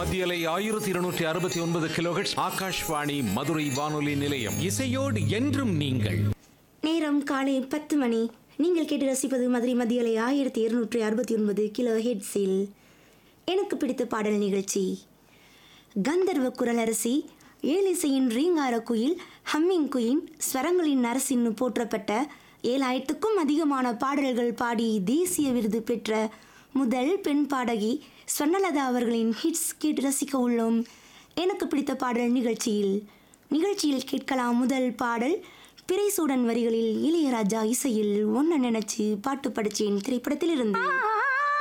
மத்தியலை ஆயிரத்தி இருநூற்றி அறுபத்தி ஒன்பது கிலோஹெட்ஸ் ஆகாஷ்வாணி மதுரை வானொலி நிலையம் இசையோடு என்றும் நீங்கள் நேரம் காலை பத்து மணி நீங்கள் கேட்டு ரசிப்பது மதுரை மத்தியலை ஆயிரத்தி இருநூற்றி அறுபத்தி ஒன்பது கிலோ ஹெட்ஸில் எனக்கு பிடித்த பாடல் நிகழ்ச்சி கந்தர்வ குரலரசி ஏலிசையின் ரீங்கார குயில் ஹம்மிங் குயின் ஸ்வரங்களின் அரசின் போற்றப்பட்ட ஏழாயிரத்துக்கும் அதிகமான பாடல்கள் பாடி தேசிய விருது பெற்ற முதல் பெண் பாடகி ஸ்வர்ணலதா அவர்களின் ஹிட்ஸ் கேட்டு ரசிக்க உள்ளோம் எனக்கு பிடித்த பாடல் நிகழ்ச்சியில் நிகழ்ச்சியில் கேட்கலாம் முதல் பாடல் பிறைசூடன் வரிகளில் இளையராஜா இசையில் ஒன்ன நினைச்சு பாட்டு படிச்சேன் திரைப்படத்திலிருந்து